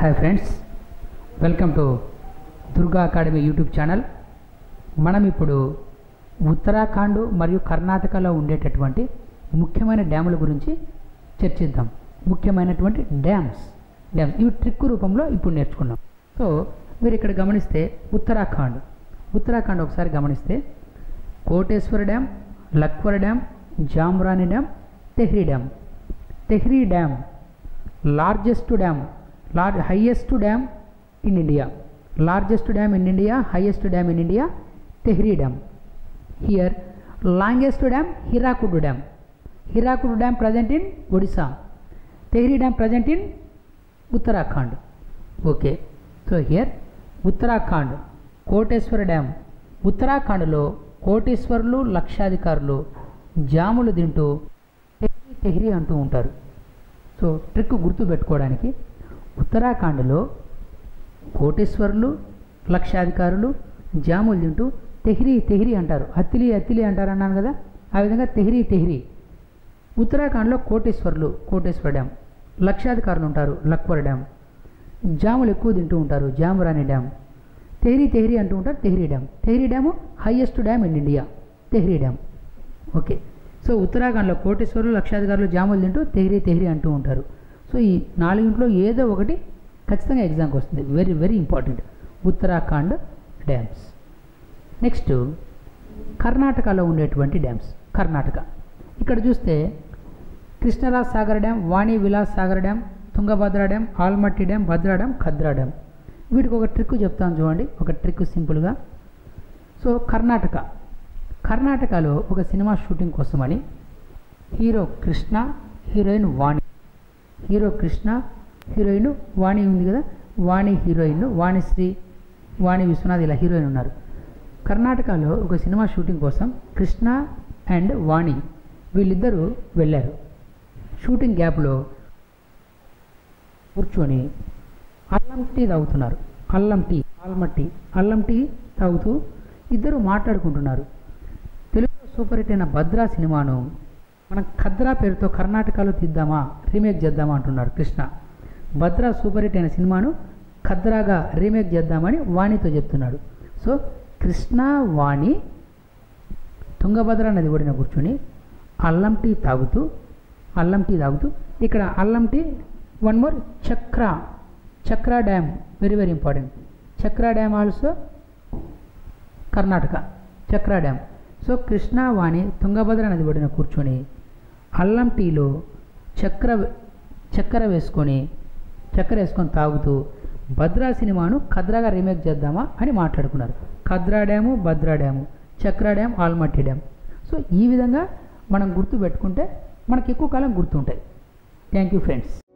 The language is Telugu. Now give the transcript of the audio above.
hi friends welcome to Durga academy YouTube channel మనం ఇప్పుడు ఉత్తరాఖండ్ మరియు కర్ణాటకలో ఉండేటటువంటి ముఖ్యమైన డ్యాముల గురించి చర్చిద్దాం ముఖ్యమైనటువంటి డ్యామ్స్ డ్యామ్స్ ఇవి ట్రిక్ రూపంలో ఇప్పుడు నేర్చుకున్నాం సో మీరు ఇక్కడ గమనిస్తే ఉత్తరాఖండ్ ఉత్తరాఖండ్ ఒకసారి గమనిస్తే Koteshwar dam Lakhwar dam Jamrani dam Tehri dam Tehri dam largest dam large highest dam in India largest dam in India highest dam in India Tehri dam here longest dam Hirakud dam Hirakud dam present in Odisha Tehri dam present in Uttarakhand okay so here Uttarakhand Koteshwar dam ఉత్తరాఖండ్లో కోటేశ్వరులు లక్షాధికారులు జాములు తింటూ తెహ్రీ తెహ్రీ అంటూ ఉంటారు సో ట్రిక్ గుర్తు పెట్టుకోవడానికి ఉత్తరాఖండ్లో కోటేశ్వరులు లక్షాధికారులు జాములు తింటూ తెహ్రీ తెహ్రీ అంటారు అత్తిలి అత్తిలి అంటారు అన్నాను కదా ఆ విధంగా తెహ్రీ తెహ్రీ ఉత్తరాఖండ్లో కోటేశ్వరులు కోటేశ్వర డ్యామ్ లక్షాధికారులు ఉంటారు లక్వర్ డ్యామ్ జాములు ఎక్కువ తింటూ ఉంటారు జామురాని డ్యామ్ తెహ్రీ తెహ్రీ అంటూ ఉంటారు Tehri dam Tehri dam highest dam in India Tehri dam okay so ఉత్తరాఖండ్లో కోటేశ్వరులు లక్షాధికారులు జాములు తింటూ తెహ్రీ తెహ్రీ అంటూ ఉంటారు సో ఈ నాలుగింట్లో ఏదో ఒకటి ఖచ్చితంగా ఎగ్జామ్కి వస్తుంది very very important Uttarakhand dams next కర్ణాటకలో ఉండేటువంటి డ్యామ్స్ కర్ణాటక ఇక్కడ చూస్తే Krishnaraj Sagar dam Vani Vilas Sagar dam Tungabhadra dam Almatti dam Bhadra dam Khadra dam వీటికి ఒక ట్రిక్ చెప్తాను చూడండి ఒక ట్రిక్ సింపుల్గా సో కర్ణాటక కర్ణాటకలో ఒక సినిమా షూటింగ్ కోసమని hero Krishna heroine Vani hero Krishna heroine Vani ఉంది కదా వాణి హీరోయిన్ వాణిశ్రీ వాణి విశ్వనాథ్ ఇలా హీరోయిన్ ఉన్నారు కర్ణాటకలో ఒక సినిమా షూటింగ్ కోసం కృష్ణ అండ్ వాణి వీళ్ళిద్దరూ వెళ్ళారు షూటింగ్ గ్యాప్లో కూర్చొని అల్లం టీ తాగుతున్నారు అల్లం టీ ఆల్మట్ టీ అల్లం టీ తాగుతూ ఇద్దరు మాట్లాడుకుంటున్నారు తెలుగులో సూపర్ హిట్ అయిన భద్రా సినిమాను మనం ఖద్రా పేరుతో కర్ణాటకలో తీద్దామా రీమేక్ చేద్దామా అంటున్నారు కృష్ణ భద్రా సూపర్ హిట్ అయిన సినిమాను ఖద్రాగా రీమేక్ చేద్దామని వాణితో చెప్తున్నాడు సో కృష్ణ వాణి తుంగభద్ర నది ఒడిన కూర్చొని అల్లం టీ తాగుతూ అల్లం టీ తాగుతూ ఇక్కడ అల్లం tea one more Chakra Chakra dam very very important Chakra dam also Karnataka Chakra dam so Krishna Vani Tungabhadra నది ఒడిన కూర్చొని అల్లం టీలో చక్కెర చక్కెర వేసుకొని చక్కెర వేసుకొని తాగుతూ భద్రా సినిమాను ఖద్రాగా రీమేక్ చేద్దామా అని మాట్లాడుకున్నారు Khadra dam Bhadra dam Chakra dam Almatti dam so ఈ విధంగా మనం గుర్తు పెట్టుకుంటే మనకి ఎక్కువ కాలం గుర్తుంటాయి థ్యాంక్ యూ ఫ్రెండ్స్